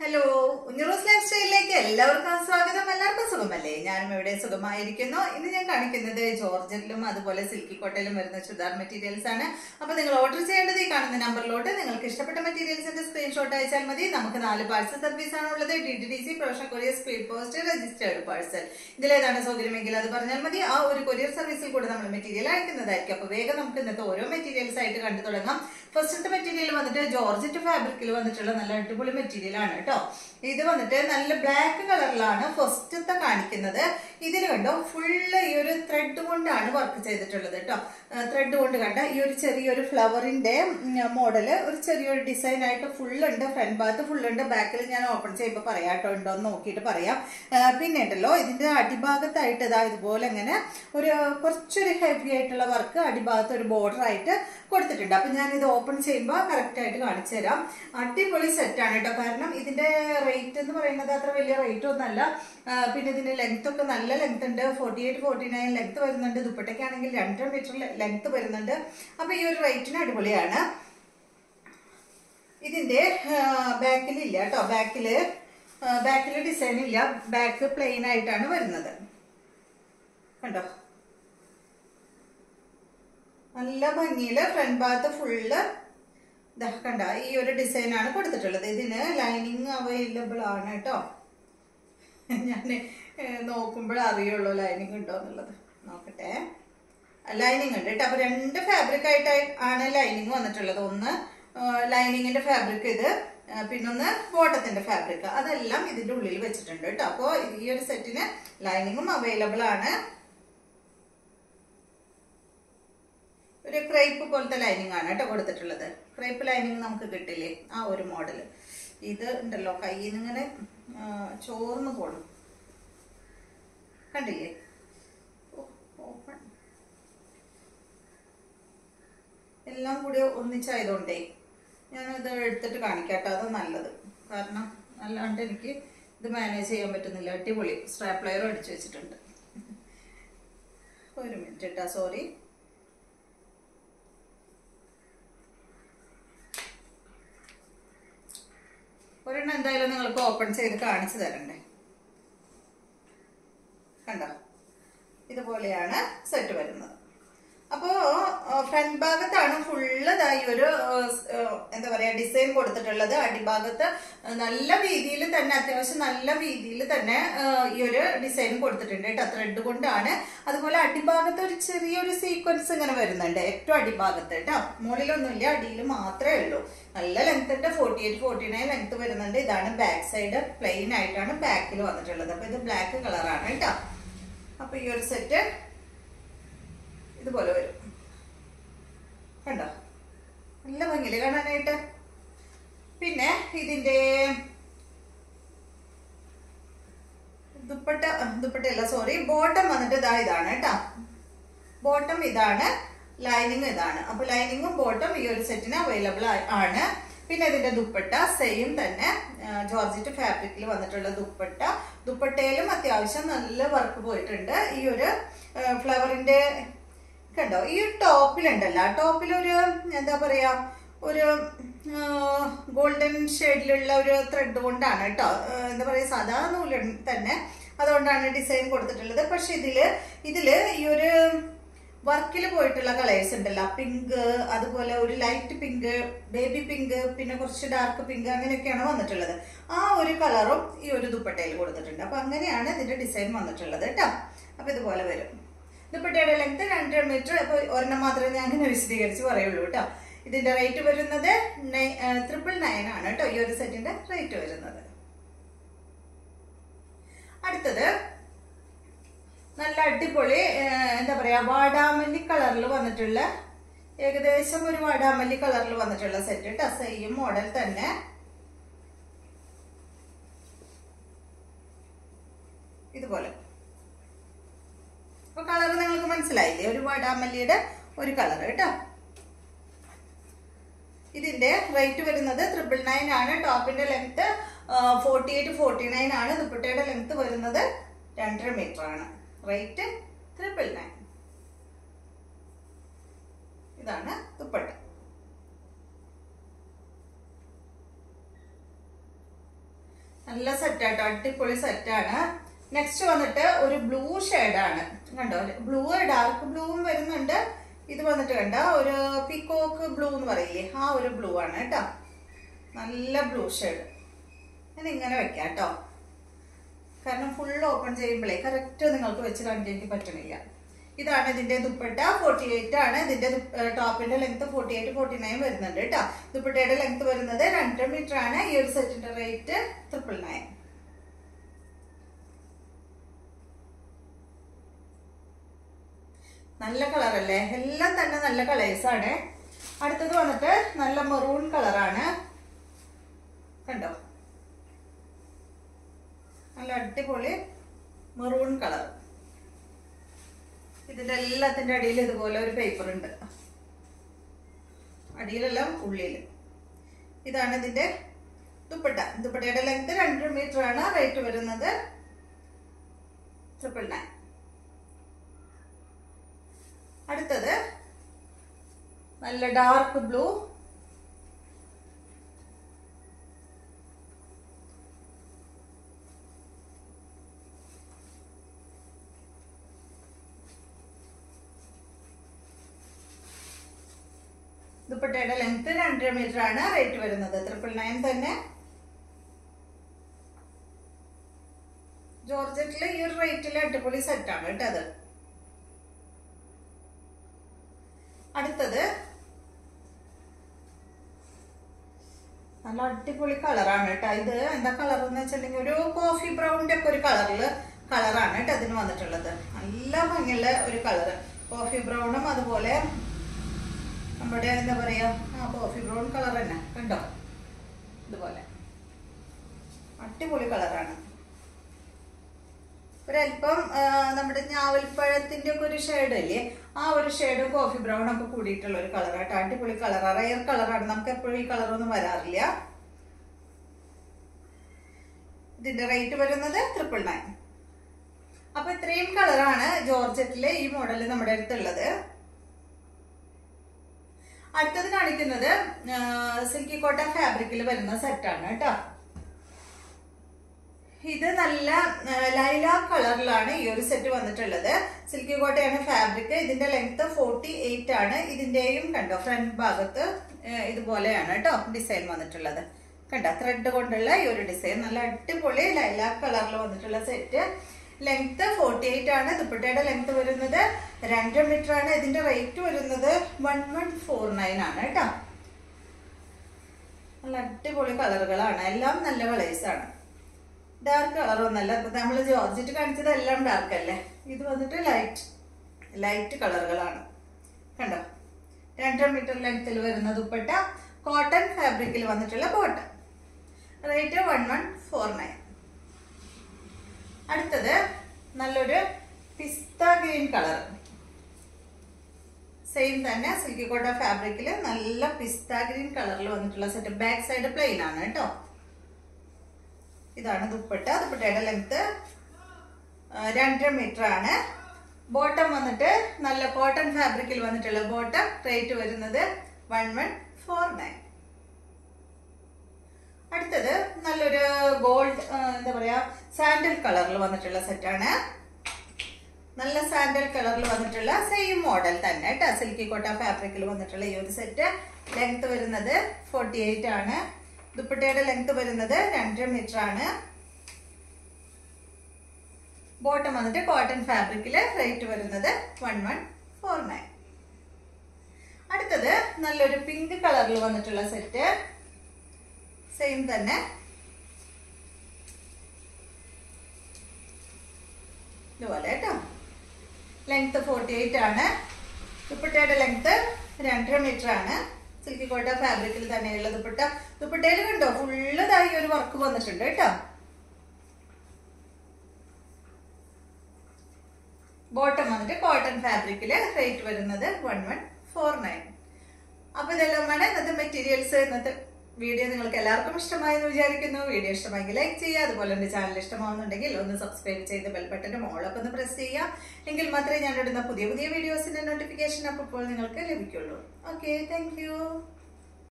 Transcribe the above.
hello ഉഞ്ഞറോസ് life സ്റ്റൈലിലേക്ക് എല്ലാവർക്കും സ്വാഗതം എല്ലാവർക്കും സുഖമല്ലേ ഞാനും ഇവിടെ സുഖമായിരിക്കുന്നു ഇന്ന് ഞാൻ കാണിക്കുന്നത് ജോർജറ്റിലും അതുപോലെ സിൽക്കി കോട്ടയിലും വരുന്ന ചുരിദാർ മെറ്റീരിയൽസ് ആണ് അപ്പൊ നിങ്ങൾ ഓർഡർ ചെയ്യേണ്ടത് ഈ കാണുന്ന നമ്പറിലോട്ട് നിങ്ങൾക്ക് ഇഷ്ടപ്പെട്ട മെറ്റീരിയൽസിന്റെ സ്ക്രീൻഷോട്ട് അയച്ചാൽ മതി നമുക്ക് നാല് പാഴ്സൽ സർവീസ് ആണ് ഉള്ളത് D T D C professional courier speed post registered parcel ഇതിലേതാണ് സൗകര്യമെങ്കിൽ അത് പറഞ്ഞാൽ മതി ആ ഒരു കൊറിയർ സർവീസിൽ കൂടെ നമ്മൾ മെറ്റീരിയൽ അയക്കുന്നതായിരിക്കും അപ്പൊ വേഗം നമുക്ക് ഇന്നത്തെ ഓരോ മെറ്റീരിയൽസ് ആയിട്ട് കണ്ടു തുടങ്ങാം ഫസ്റ്റത്തെ മെറ്റീരിയൽ വന്നിട്ട് ജോർജറ്റ് ഫാബ്രിക്കിൽ വന്നിട്ടുള്ള നല്ല അടിപൊളി മെറ്റീരിയൽ ആണ് കേട്ടോ ഇത് വന്നിട്ട് നല്ല ബ്ലാക്ക് കളറിലാണ് ഫസ്റ്റത്തെ കാണിക്കുന്നത് ഇതിൽ കണ്ടോ ഫുള്ള് ഈ ഒരു ത്രെഡ് കൊണ്ടാണ് വർക്ക് ചെയ്തിട്ടുള്ളത് കേട്ടോ ത്രെഡ് കൊണ്ട് കണ്ട ഈ ഒരു ചെറിയൊരു ഫ്ലവറിന്റെ മോഡല് ഒരു ചെറിയൊരു ഡിസൈൻ ആയിട്ട് ഫുൾ ഉണ്ട് ഫ്രണ്ട് ഭാഗത്ത് ഫുൾ ഉണ്ട് ബാക്കിൽ ഞാൻ ഓപ്പൺ ചെയ്യുമ്പോൾ പറയാം കേട്ടോ ഉണ്ടോ എന്ന് നോക്കിയിട്ട് പറയാം ആ, പിന്നെ ഉണ്ടല്ലോ ഇതിന്റെ അടിഭാഗത്തായിട്ട് ഇതാ ഇതുപോലെ ഇങ്ങനെ ഒരു കുറച്ചൊരു ഹെവി ആയിട്ടുള്ള വർക്ക് അടിഭാഗത്ത് ഒരു ബോർഡർ ആയിട്ട് കൊടുത്തിട്ടുണ്ട് അപ്പൊ ഞാൻ ഇത് ഓപ്പൺ ചെയ്യുമ്പോൾ കറക്റ്റ് ആയിട്ട് കാണിച്ചു തരാം അടിപൊളി സെറ്റ് ആണ് കേട്ടോ കാരണം ഇതിന്റെ റേറ്റ് എന്ന് പറയുന്നത് അത്ര വലിയ റേറ്റ് ഒന്നല്ല ആ, പിന്നെ ഇതിന്റെ ലെങ്ത് ഒക്കെ നല്ല ലെങ്ത് ഉണ്ട് forty eight forty nine length വരുന്നുണ്ട് ദുപ്പട്ടയ്ക്കാണെങ്കിൽ രണ്ടര മീറ്റർ ലെങ്ത് വരുന്നുണ്ട് അപ്പൊ ഈ ഒരു റേറ്റിന് അടിപൊളിയാണ് ഇതിന്റെ ബാക്കിൽ ഇല്ല കേട്ടോ ബാക്കില് ബാക്കിൽ ഡിസൈൻ ഇല്ല ബാക്ക് പ്ലെയിൻ ആയിട്ടാണ് വരുന്നത് കണ്ടോ നല്ല ഭംഗിയില് ഫ്രണ്ട് ഭാഗത്ത് ഫുള്ള് ദാ കണ്ട ഈ ഒരു ഡിസൈൻ ആണ് കൊടുത്തിട്ടുള്ളത് ഇതിന് ലൈനിങ് അവൈലബിൾ ആണ് കേട്ടോ ഞാൻ നോക്കുമ്പോഴേ അറിയുള്ളൂ ലൈനിങ് ഉണ്ടോ എന്നുള്ളത് നോക്കട്ടെ ലൈനിങ് ഉണ്ട് കേട്ടോ അപ്പൊ രണ്ട് ഫാബ്രിക് ആയിട്ട് ആണ് ലൈനിങ് വന്നിട്ടുള്ളത് ഒന്ന് ലൈനിങ്ങിന്റെ ഫാബ്രിക് ഇത് ആ, പിന്നൊന്ന് ബോട്ടത്തിന്റെ ഫാബ്രിക് അതെല്ലാം ഇതിന്റെ ഉള്ളിൽ വെച്ചിട്ടുണ്ട് കേട്ടോ അപ്പോൾ ഈ ഒരു സെറ്റിന് ലൈനിങ്ങും അവൈലബിൾ ആണ് ഒരു ക്രൈപ്പ് പോലത്തെ ലൈനിങ് ആണ് കേട്ടോ കൊടുത്തിട്ടുള്ളത് ക്രൈപ്പ് ലൈനിങ് നമുക്ക് കിട്ടില്ലേ ആ ഒരു മോഡൽ ഇത് ഉണ്ടല്ലോ കയ്യിൽ നിന്ന് ഇങ്ങനെ ആ, ചോർന്ന് പോണം കണ്ടില്ലേ ഓപ്പൺ എല്ലാം കൂടി ഒന്നിച്ചായതുകൊണ്ടേ ഞാനത് എടുത്തിട്ട് കാണിക്കാം കേട്ടോ അത് നല്ലത് കാരണം അല്ലാണ്ട് എനിക്ക് ഇത് മാനേജ് ചെയ്യാൻ പറ്റുന്നില്ല അടിപൊളി സ്ട്രാപ്ലയറും അടിച്ചു വെച്ചിട്ടുണ്ട് ഒരു മിനിറ്റ് കേട്ടോ സോറി ഒരെണ്ണം എന്തായാലും നിങ്ങൾക്ക് ഓപ്പൺ ചെയ്ത് കാണിച്ചു തരണ്ടേ കണ്ടോ ഇതുപോലെയാണ് സെറ്റ് വരുന്നത് അപ്പോ ഫ്രണ്ട് ഭാഗത്താണ് ഫുള്ള് ഈ ഒരു ആ, സ്, ആ, എന്താ പറയാ ഡിസൈൻ കൊടുത്തിട്ടുള്ളത് അടിഭാഗത്ത് നല്ല രീതിയിൽ തന്നെ അത്യാവശ്യം നല്ല രീതിയിൽ തന്നെ ആ, ഈ ഒരു ഡിസൈൻ കൊടുത്തിട്ടുണ്ട് കേട്ടോ ത്രെഡ് കൊണ്ടാണ് അതുപോലെ അടിഭാഗത്ത് ഒരു ചെറിയൊരു സീക്വൻസ് ഇങ്ങനെ വരുന്നുണ്ട് ഏറ്റവും അടിഭാഗത്ത് കേട്ടോ മുകളിലൊന്നുമില്ല അടിയിൽ മാത്രമേ ഉള്ളൂ നല്ല ലെങ്ത് ഉണ്ട് forty eight forty nine length വരുന്നുണ്ട് ഇതാണ് ബാക്ക് സൈഡ് പ്ലെയിൻ ആയിട്ടാണ് ബാക്കിൽ വന്നിട്ടുള്ളത് അപ്പൊ ഇത് ബ്ലാക്ക് കളറാണ് കേട്ടോ അപ്പൊ ഈ ഒരു സെറ്റ് ഇതുപോലെ വരും കണ്ടോ നല്ല ഭംഗിയില് കാണാനായിട്ട് പിന്നെ ഇതിന്റെ ദുപ്പട്ട ദുപ്പട്ടയല്ല സോറി ബോട്ടം വന്നിട്ട് ഇതാ ഇതാണ് കേട്ടോ ബോട്ടം ഇതാണ് ലൈനിങ് ഇതാണ് അപ്പൊ ലൈനിങ്ങും ബോട്ടം ഈ ഒരു സെറ്റിന് അവൈലബിൾ ആണ് പിന്നെ ഇതിന്റെ ദുപ്പട്ട സെയിം തന്നെ ആ, ജോർജറ്റ് ഫാബ്രിക്കിൽ വന്നിട്ടുള്ള ദുപ്പട്ട ദുപ്പട്ടയിലും അത്യാവശ്യം നല്ല വർക്ക് പോയിട്ടുണ്ട് ഈ ഒരു ആ, ഫ്ലവറിന്റെ കണ്ടോ ഈ ടോപ്പിലുണ്ടല്ലോ ടോപ്പിലൊരു എന്താ പറയാ ഒരു ഗോൾഡൻ ഷെയ്ഡിലുള്ള ഒരു ത്രെഡ് കൊണ്ടാണ് കേട്ടോ ആ, എന്താ പറയാ സാധാ നൂല് തന്നെ അതുകൊണ്ടാണ് ഡിസൈൻ കൊടുത്തിട്ടുള്ളത് പക്ഷെ ഇതില് ഇതില് ഈ ഒരു വർക്കിൽ പോയിട്ടുള്ള കളേഴ്സ് ഉണ്ടല്ലോ പിങ്ക് അതുപോലെ ഒരു ലൈറ്റ് പിങ്ക് ബേബി പിങ്ക് പിന്നെ കുറച്ച് ഡാർക്ക് പിങ്ക് അങ്ങനെയൊക്കെയാണ് വന്നിട്ടുള്ളത് ആ ഒരു കളറും ഈ ഒരു ദുപ്പട്ടയിൽ കൊടുത്തിട്ടുണ്ട് അപ്പൊ അങ്ങനെയാണ് ഇതിന്റെ ഡിസൈൻ വന്നിട്ടുള്ളത് കേട്ടോ അപ്പൊ ഇതുപോലെ വരും ദുപ്പട്ടയുടെ ലെങ്ത് രണ്ടര മീറ്റർ അപ്പൊ ഒരെണ്ണം മാത്രമേ ഞാൻ അങ്ങനെ വിശദീകരിച്ച് പറയുള്ളൂ കേട്ടോ ഇതിന്റെ റേറ്റ് വരുന്നത് ട്രിപ്പിൾ നയൻ ആണ് കേട്ടോ ഈ ഒരു സെറ്റിന്റെ റേറ്റ് വരുന്നത് അടുത്തത് നല്ല അടിപൊളി ആ, എന്താ പറയാ വാടാമല്ലി കളറിൽ വന്നിട്ടുള്ള ഏകദേശം ഒരു വാടാമല്ലി കളറിൽ വന്നിട്ടുള്ള സെറ്റ് കേട്ടോ സെയിം മോഡൽ തന്നെ ഇതുപോലെ അപ്പൊ കളർ നിങ്ങൾക്ക് മനസ്സിലായില്ലേ ഒരു വാടാമല്ലിയുടെ ഒരു കളർ കേട്ടോ ഇതിന്റെ റേറ്റ് വരുന്നത് ട്രിപ്പിൾ നയൻ ആണ് ടോപ്പിന്റെ length forty eight forty nine ആണ് ദുപ്പട്ടയുടെ ലെങ്ത് വരുന്നത് രണ്ടര മീറ്റർ ആണ് റേറ്റ് ട്രിപ്പിൾ നയൻ ഇതാണ് ദുപ്പട്ട നല്ല സെറ്റാട്ടോ അടിപൊളി സെറ്റാണ് നെക്സ്റ്റ് വന്നിട്ട് ഒരു ബ്ലൂ ആണ് കണ്ടോ ബ്ലൂ ഡാർക്ക് ബ്ലൂവും വരുന്നുണ്ട് ഇത് വന്നിട്ട് കണ്ട ഒരു പിക്കോക്ക് ബ്ലൂ എന്ന് പറയില്ലേ ആ ഒരു ബ്ലൂ ആണ് കേട്ടോ നല്ല ബ്ലൂ ഷെയ്ഡ് ഞാൻ ഇങ്ങനെ വെക്കാം കേട്ടോ കാരണം ഫുൾ ഓപ്പൺ ചെയ്യുമ്പോഴേ കറക്റ്റ് നിങ്ങൾക്ക് വെച്ച് കാണിക്കാൻ എനിക്ക് പറ്റണില്ല ഇതാണ് ഇതിന്റെ ദുപ്പട്ട ഫോർട്ടി എയ്റ്റ് ആണ് ഇതിന്റെ ടോപ്പിന്റെ length forty eight forty nine വരുന്നുണ്ട് കേട്ടോ ദുപ്പട്ടയുടെ ലെങ്ത് വരുന്നത് രണ്ടര മീറ്റർ ആണ് ഈ ഒരു സെറ്റിന്റെ റേറ്റ് ട്രിപ്പിൾ നയൻ നല്ല കളറല്ലേ എല്ലാം തന്നെ നല്ല കളേഴ്സ് ആണ് അടുത്തത് വന്നിട്ട് നല്ല മെറൂൺ കളറാണ് കണ്ടോ നല്ല അടിപൊളി മെറൂൺ കളർ ഇതിന്റെ എല്ലാത്തിന്റെ അടിയിൽ ഇതുപോലെ ഒരു പേപ്പർ ഉണ്ട് അടിയിലെല്ലാം ഉള്ളിൽ ഇതാണ് ഇതിന്റെ ദുപ്പട്ട ദുപ്പട്ടയുടെ ലെങ്ത് രണ്ടര മീറ്റർ ആണ് റേറ്റ് വരുന്നത് ട്രിപ്പിൾ നയൻ അടുത്തത് നല്ല ഡാർക്ക് ബ്ലൂ ദുപ്പട്ടയുടെ ലെങ്ത് രണ്ടര മീറ്റർ ആണ് റേറ്റ് വരുന്നത് ട്രിപ്പിൾ നയൻ തന്നെ ജോർജറ്റില് ഈ ഒരു റേറ്റിൽ അടിപൊളി സെറ്റാണ് കേട്ടോ അത് അടുത്തത് നല്ല അടിപൊളി കളറാണ് കേട്ടോ ഇത് എന്താ കളർ എന്ന് വെച്ചിട്ടുണ്ടെങ്കിൽ ഒരു കോഫി ബ്രൗണിന്റെ ഒക്കെ ഒരു കളറില് കളറാണ് കേട്ടോ അതിന് വന്നിട്ടുള്ളത് നല്ല ഭംഗിയുള്ള ഒരു കളറ് കോഫി ബ്രൗണും അതുപോലെ നമ്മുടെ എന്താ പറയാ ആ കോഫി ബ്രൗൺ കളർ തന്നെ കണ്ടോ ഇതുപോലെ അടിപൊളി കളറാണ് ഒരല്പം ആ, നമ്മുടെ ഞാവൽപ്പഴത്തിന്റെ ഒക്കെ ഒരു ഷെയ്ഡ് ഇല്ലേ ആ ഒരു ഷെയ്ഡും കോഫി ബ്രൗൺ ഒക്കെ കൂടിയിട്ടുള്ള ഒരു കളറാട്ടോ അടിപൊളി കളറാണ് റയർ കളറാണ് നമുക്ക് എപ്പോഴും ഈ കളറൊന്നും വരാറില്ല ഇതിന്റെ റേറ്റ് വരുന്നത് ട്രിപ്പിൾ നയൻ അപ്പൊ ഇത്രയും കളറാണ് ജോർജറ്റിലെ ഈ മോഡൽ നമ്മുടെ അടുത്തുള്ളത് അടുത്തത് കാണിക്കുന്നത് സിൽക്കി കോട്ട ഫാബ്രിക്കിൽ വരുന്ന സെറ്റാണ് കേട്ടോ ഇത് നല്ല ലൈല കളറിലാണ് ഈ ഒരു സെറ്റ് വന്നിട്ടുള്ളത് സിൽക്കി കോട്ടയാണ് ഫാബ്രിക് ഇതിന്റെ ലെങ്ത് ഫോർട്ടി എയ്റ്റ് ആണ് ഇതിന്റെയും കണ്ടോ ഫ്രണ്ട് ഭാഗത്ത് ആ, ഇതുപോലെയാണ് കേട്ടോ ഡിസൈൻ വന്നിട്ടുള്ളത് കണ്ടോ ത്രെഡ് കൊണ്ടുള്ള ഈ ഒരു ഡിസൈൻ നല്ല അടിപൊളി ലൈല കളറിൽ വന്നിട്ടുള്ള സെറ്റ് ലെങ്ത് ഫോർട്ടി എയ്റ്റ് ആണ് ദുപ്പട്ടയുടെ ലെങ്ത് വരുന്നത് രണ്ടര മീറ്റർ ആണ് ഇതിന്റെ റേറ്റ് വരുന്നത് വൺ വൺ ഫോർ നയൻ ആണ് കേട്ടോ നല്ല അടിപൊളി കളറുകളാണ് എല്ലാം നല്ല കളേഴ്സ് ആണ് ഡാർക്ക് കളറൊന്നല്ല ഇപ്പൊ നമ്മൾ ജോർജറ്റ് കാണിച്ചത് എല്ലാം ഡാർക്ക് അല്ലേ ഇത് വന്നിട്ട് ലൈറ്റ് ലൈറ്റ് കളറുകളാണ് കണ്ടോ രണ്ടര മീറ്റർ ലെങ്ത്തിൽ വരുന്ന ദുപ്പട്ട കോട്ടൺ ഫാബ്രിക്കിൽ വന്നിട്ടുള്ള bottom rate one one four nine അടുത്തത് നല്ലൊരു പിസ്ത ഗ്രീൻ കളർ സെയിം തന്നെ സിൽക്കി കോട്ട ഫാബ്രിക്കിൽ നല്ല പിസ്ത ഗ്രീൻ കളറിൽ വന്നിട്ടുള്ള സെറ്റ് ബാക്ക് സൈഡ് പ്ലെയിൻ ആണ് കേട്ടോ ഇതാണ് ദുപ്പട്ട ദുപ്പട്ടയുടെ ലെങ്ത് രണ്ടര മീറ്റർ ആണ് ബോട്ടം വന്നിട്ട് നല്ല കോട്ടൺ ഫാബ്രിക്കിൽ വന്നിട്ടുള്ള ബോട്ടം റേറ്റ് വരുന്നത് വൺ വൺ ഫോർ നയൻ അടുത്തത് നല്ലൊരു ഗോൾഡ് എന്താ പറയാ സാൻഡൽ കളറിൽ വന്നിട്ടുള്ള സെറ്റാണ് നല്ല സാൻഡൽ കളറിൽ വന്നിട്ടുള്ള സെയിം മോഡൽ തന്നെ കേട്ടോ സിൽക്കി കോട്ട ഫാബ്രിക്കിൽ വന്നിട്ടുള്ള ഈ ഒരു സെറ്റ് ലെങ്ത് വരുന്നത് ഫോർട്ടി എയ്റ്റ് ആണ് ദുപ്പട്ടയുടെ ലെങ്ത് വരുന്നത് രണ്ടര മീറ്റർ ആണ് ബോട്ടം വന്നിട്ട് കോട്ടൺ ഫാബ്രിക്കില് റേറ്റ് വരുന്നത് വൺ വൺ ഫോർ നയൻ അടുത്തത് നല്ലൊരു പിങ്ക് കളറിൽ വന്നിട്ടുള്ള സെറ്റ് സെയിം തന്നെ ഇതുപോലെ കേട്ടോ ലെങ്ത് ഫോർട്ടി എയ്റ്റ് ആണ് ദുപ്പട്ടയുടെ ലെങ്ത് രണ്ടര മീറ്റർ ആണ് സിൽക്കി കോട്ട ഫാബ്രിക്കിൽ തന്നെയുള്ള ദുപ്പട്ട ദുപ്പട്ടയിൽ കണ്ടോ ഫുള്ളതായി ഒരു വർക്ക് വന്നിട്ടുണ്ട് കേട്ടോ ബോട്ടം വന്നിട്ട് കോട്ടൺ ഫാബ്രിക്കില് റേറ്റ് വരുന്നത് വൺ വൺ ഫോർ നയൻ അപ്പൊ ഇതെല്ലാമാണ് ഇന്നത്തെ മെറ്റീരിയൽസ് ഇന്നത്തെ വീഡിയോ നിങ്ങൾക്ക് എല്ലാവർക്കും ഇഷ്ടമായി എന്ന് വിചാരിക്കുന്നു വീഡിയോ ഇഷ്ടമായെങ്കിൽ ലൈക്ക് ചെയ്യുക അതുപോലെ എന്റെ ചാനൽ ഇഷ്ടമാവുന്നുണ്ടെങ്കിൽ ഒന്ന് സബ്സ്ക്രൈബ് ചെയ്ത് ബെൽ ബട്ടന്റെ മോളൊക്കെ ഒന്ന് പ്രസ് ചെയ്യുക എങ്കിൽ മാത്രമേ ഞാൻ ഇടുന്ന പുതിയ പുതിയ വീഡിയോസിന്റെ നോട്ടിഫിക്കേഷൻ അപ്പോൾ നിങ്ങൾക്ക് ലഭിക്കുള്ളൂ ഓക്കെ താങ്ക്